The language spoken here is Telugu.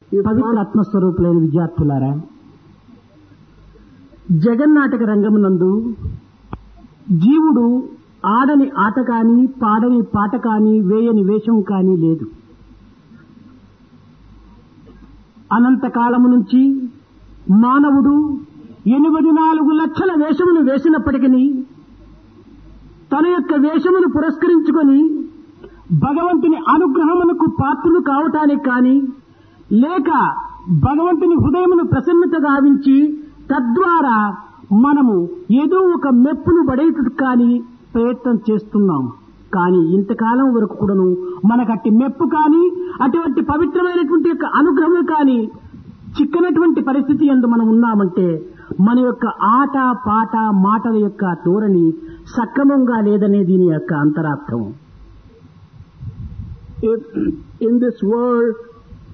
పవిత్ర ఆత్మస్వరూపులైన విద్యార్థులారా జగన్నాటక రంగమునందు జీవుడు ఆడని ఆట కాని పాడని పాట కాని వేయని వేషం కాని లేదు అనంతకాలము నుంచి మానవుడు ఎనిమిది నాలుగు లక్షల వేషమును వేసినప్పటికీ తన యొక్క వేషమును పురస్కరించుకొని భగవంతుని అనుగ్రహమునకు పాత్రులు కావటానికి కాని లేక భగవంతుని హృదయమును ప్రసన్నత గావించి తద్వారా మనము ఏదో ఒక మెప్పును పడేటట్టు కానీ ప్రయత్నం చేస్తున్నాం కానీ ఇంతకాలం వరకు కూడాను మనకు అట్టి మెప్పు కానీ అటువంటి పవిత్రమైనటువంటి యొక్క అనుగ్రహం కానీ చిక్కనటువంటి పరిస్థితి ఎందు మనం ఉన్నామంటే మన యొక్క ఆట పాట మాటల యొక్క ధోరణి సక్రమంగా లేదనే దీని యొక్క అంతరార్థం If in this world